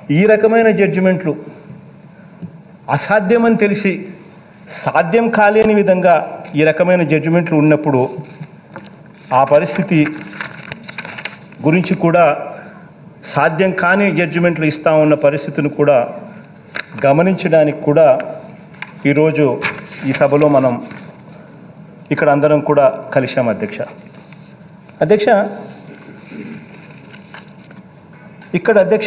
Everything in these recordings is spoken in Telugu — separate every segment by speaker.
Speaker 1: ఈ రకమైన జడ్జిమెంట్లు అసాధ్యమని తెలిసి సాధ్యం కాలేని విధంగా ఈ రకమైన జడ్జిమెంట్లు ఉన్నప్పుడు ఆ పరిస్థితి గురించి కూడా సాధ్యం కాని జడ్జిమెంట్లు ఇస్తూ ఉన్న పరిస్థితిని కూడా గమనించడానికి కూడా ఈరోజు ఈ సభలో మనం ఇక్కడ అందరం కూడా కలిశాం అధ్యక్ష అధ్యక్ష ఇక్కడ అధ్యక్ష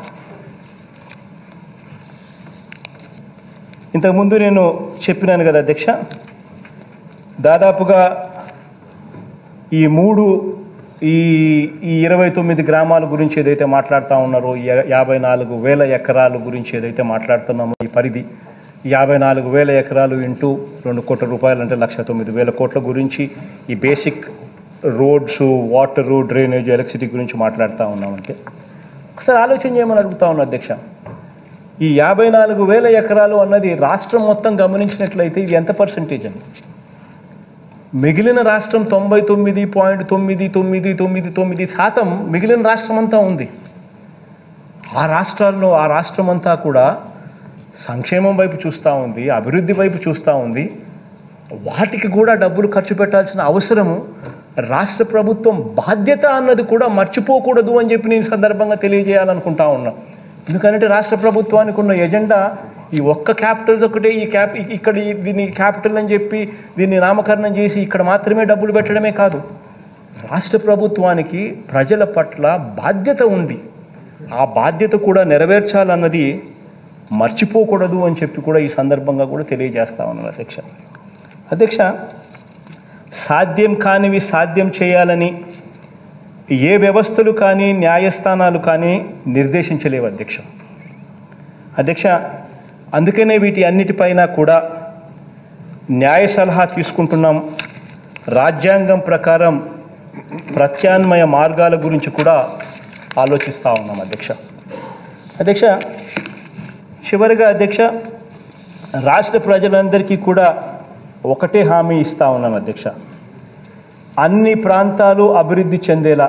Speaker 1: ఇంతకుముందు నేను చెప్పినాను కదా అధ్యక్ష దాదాపుగా ఈ మూడు ఈ ఈ ఇరవై తొమ్మిది గ్రామాల గురించి ఏదైతే మాట్లాడుతూ ఉన్నారో యా- యాభై నాలుగు వేల ఎకరాల గురించి ఏదైతే మాట్లాడుతున్నామో ఈ పరిధి యాభై నాలుగు వేల ఎకరాలు ఇంటూ రెండు కోట్ల రూపాయలు అంటే లక్ష తొమ్మిది వేల కోట్ల గురించి ఈ basic roads water drainage electricity గురించి మాట్లాడుతూ ఉన్నామంటే ఒకసారి ఆలోచన చేయమని అడుగుతా ఉన్నా అధ్యక్ష ఈ యాభై నాలుగు వేల ఎకరాలు అన్నది రాష్ట్రం మొత్తం గమనించినట్లయితే ఇది ఎంత పర్సంటేజ్ అండి మిగిలిన రాష్ట్రం తొంభై తొమ్మిది పాయింట్ తొమ్మిది తొమ్మిది తొమ్మిది తొమ్మిది శాతం మిగిలిన రాష్ట్రం అంతా ఉంది ఆ రాష్ట్రాల్లో ఆ రాష్ట్రం అంతా కూడా సంక్షేమం వైపు చూస్తూ ఉంది అభివృద్ధి వైపు చూస్తూ ఉంది వాటికి కూడా డబ్బులు ఖర్చు పెట్టాల్సిన అవసరము రాష్ట్ర ప్రభుత్వం బాధ్యత అన్నది కూడా మర్చిపోకూడదు అని చెప్పి నేను ఈ సందర్భంగా తెలియజేయాలనుకుంటా ఉన్నా ఎందుకంటే రాష్ట్ర ప్రభుత్వానికి ఉన్న ఎజెండా ఈ ఒక్క క్యాపిటల్స్ ఒకటే ఈ క్యాప్ ఇక్కడ ఈ- దీన్ని క్యాపిటల్ అని చెప్పి దీన్ని నామకరణం చేసి ఇక్కడ మాత్రమే డబ్బులు పెట్టడమే కాదు రాష్ట్ర ప్రభుత్వానికి ప్రజల పట్ల బాధ్యత ఉంది ఆ బాధ్యత కూడా నెరవేర్చాలన్నది మర్చిపోకూడదు అని చెప్పి కూడా ఈ సందర్భంగా కూడా తెలియజేస్తా ఉన్నాను అధ్యక్ష అధ్యక్ష సాధ్యం కానివి సాధ్యం చేయాలని ఏ వ్యవస్థలు కానీ న్యాయస్థానాలు కానీ నిర్దేశించలేవు అధ్యక్ష అధ్యక్ష అందుకనే వీటి అన్నిటిపైన కూడా న్యాయ సలహా తీసుకుంటున్నాం రాజ్యాంగం ప్రకారం ప్రత్యామ్నాయ మార్గాల గురించి కూడా ఆలోచిస్తూ ఉన్నాం అధ్యక్ష అధ్యక్ష చివరిగా అధ్యక్ష రాష్ట్ర ప్రజలందరికీ కూడా ఒకటే హామీ ఇస్తా ఉన్నాను అధ్యక్ష అన్ని ప్రాంతాలు అభివృద్ధి చెందేలా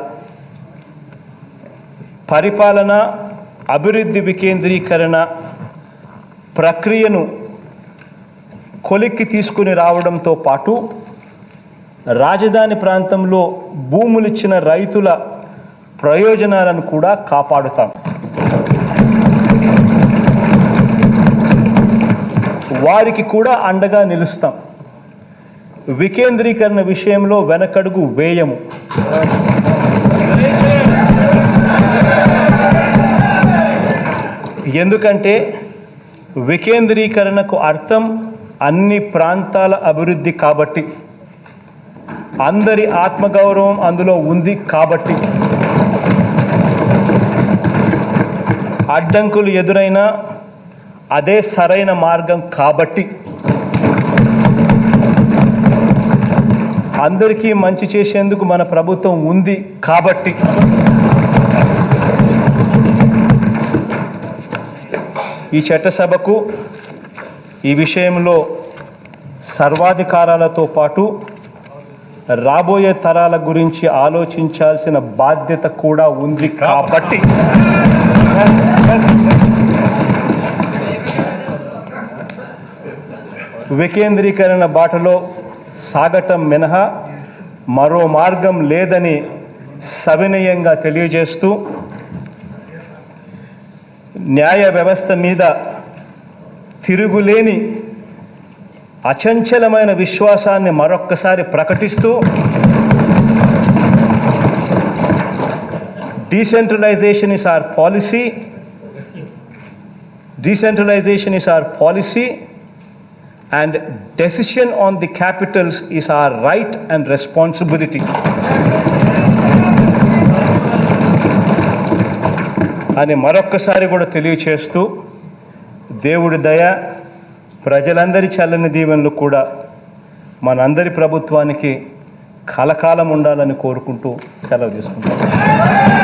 Speaker 1: పరిపాలన అభివృద్ధి వికేంద్రీకరణ ప్రక్రియను కొలిక్కి తీసుకుని రావడంతో పాటు రాజధాని ప్రాంతంలో భూములిచ్చిన రైతుల ప్రయోజనాలను కూడా కాపాడుతాం వారికి కూడా అండగా నిలుస్తాం వికేంద్రీకరణ విషయంలో వెనకడుగు వేయము ఎందుకంటే వికేంద్రీకరణకు అర్థం అన్ని ప్రాంతాల అభివృద్ధి కాబట్టి అందరి ఆత్మగౌరవం అందులో ఉంది కాబట్టి అడ్డంకులు ఎదురైనా అదే సరైన మార్గం కాబట్టి అందరికీ మంచి చేసేందుకు మన ప్రభుత్వం ఉంది కాబట్టి ఈ చట్టసభకు ఈ విషయంలో సర్వాధికారాలతో పాటు రాబోయే తరాల గురించి ఆలోచించాల్సిన బాధ్యత కూడా ఉంది కాబట్టి వికేంద్రీకరణ బాటలో సాగటం మినహా మరో మార్గం లేదని సవినయంగా తెలియజేస్తూ న్యాయ వ్యవస్థ మీద తిరుగులేని అచంచలమైన విశ్వాసాన్ని మరొక్కసారి ప్రకటిస్తూ decentralisation is our policy decentralisation is our policy and decision on the capitals is our right and responsibility. అని మరొక్కసారి కూడా తెలియచేస్తూ దేవుడి దయ ప్రజలందరి చల్లని దీవెనలు కూడా మనందరి ప్రభుత్వానికి కలకాలం ఉండాలని కోరుకుంటూ సెలవు తీసుకుంటాం